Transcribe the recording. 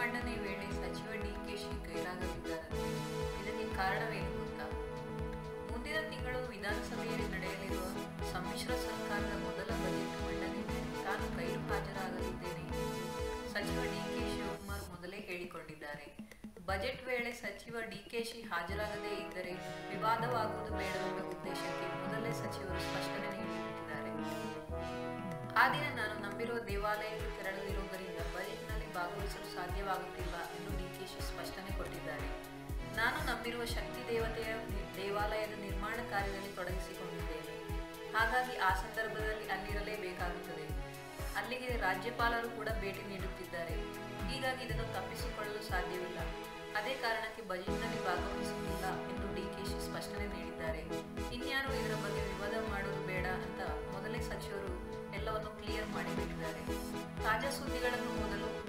ಮಂಡನೆ ವೇಳೆ ಸಚಿವ ಡಿಕೆಶಿ ಗೈರಾಗಲಿದ್ದಾರಂತೆ ಇದಕ್ಕೆ ಕಾರಣವೇನು ಗೊತ್ತಾ ಮುಂದಿನ ತಿಂಗಳು ವಿಧಾನಸಭೆಯಲ್ಲಿ ನಡೆಯಲಿರುವ ಸಮ್ಮಿಶ್ರ ಸರ್ಕಾರದ ಮೊದಲ ಬಜೆಟ್ ಮಂಡನೆ ವೇಳೆ ತಾನು ಗೈರು ಹಾಜರಾಗಲಿದ್ದೇನೆ ಎಂದು ಸಚಿವ ಡಿಕೆ ಶಿವಕುಮಾರ್ ಮೊದಲೇ ಹೇಳಿಕೊಂಡಿದ್ದಾರೆ ಬಜೆಟ್ ವೇಳೆ ಸಚಿವ ಡಿಕೆಶಿ ಹಾಜರಾಗದೇ ಇದ್ದರೆ ವಿವಾದವಾಗುವುದು ಬೇಡವೆಂಬ ಉದ್ದೇಶಕ್ಕೆ ಮೊದಲೇ ಸಚಿವರು ಸ್ಪಷ್ಟನೆ ನೀಡಿಬಿಟ್ಟಿದ್ದಾರೆ ಆ ದಿನ ನಾನು ನಂಬಿರುವ ದೇವಾಲಯಕ್ಕೆ ತೆರಳಲಿರುವುದರಿಂದ ಬಜೆಟ್ನಲ್ಲಿ ಭಾಗವಹಿಸಲು ಸಾಧ್ಯವಾಗುತ್ತಿಲ್ಲ ಎಂದು ಡಿಕೆಶಿ ಸ್ಪಷ್ಟನೆ ಕೊಟ್ಟಿದ್ದಾರೆ ನಾನು ನಂಬಿರುವ ಶಕ್ತಿ ದೇವತೆಯ ನಿ- ದೇವಾಲಯದ ನಿರ್ಮಾಣ ಕಾರ್ಯದಲ್ಲಿ ತೊಡಗಿಸಿಕೊಂಡಿದ್ದೇನೆ ಹಾಗಾಗಿ ಆ ಸಂದರ್ಭದಲ್ಲಿ ಅಲ್ಲಿರಲೇಬೇಕಾಗುತ್ತದೆ ಅಲ್ಲಿಗೆ ರಾಜ್ಯಪಾಲರು ಕೂಡ ಭೇಟಿ ನೀಡುತ್ತಿದ್ದಾರೆ ಹೀಗಾಗಿ ಇದನ್ನು ತಪ್ಪಿಸಿಕೊಳ್ಳಲು ಸಾಧ್ಯವಿಲ್ಲ ಅದೇ ಕಾರಣಕ್ಕೆ ಬಜೆಟ್ನಲ್ಲಿ ಭಾಗವಹಿಸುತ್ತಿಲ್ಲ ಎಂದು ಡಿಕೆಶಿ ಸ್ಪಷ್ಟನೆ ನೀಡಿದ್ದಾರೆ ಇನ್ಯಾರು ಇದರ ಬಗ್ಗೆ ವಿವಾದ ಮಾಡುವುದು ಬೇಡ ಅಂತ ಮೊದಲೇ ಸಚಿವರು ಎಲ್ಲವನ್ನು ಕ್ಲಿಯರ್ ಮಾಡಿಬಿಟ್ಟಿದ್ದಾರೆ ತಾಜಾ ಸುದ್ದಿಗಳನ್ನು ಮೊದಲು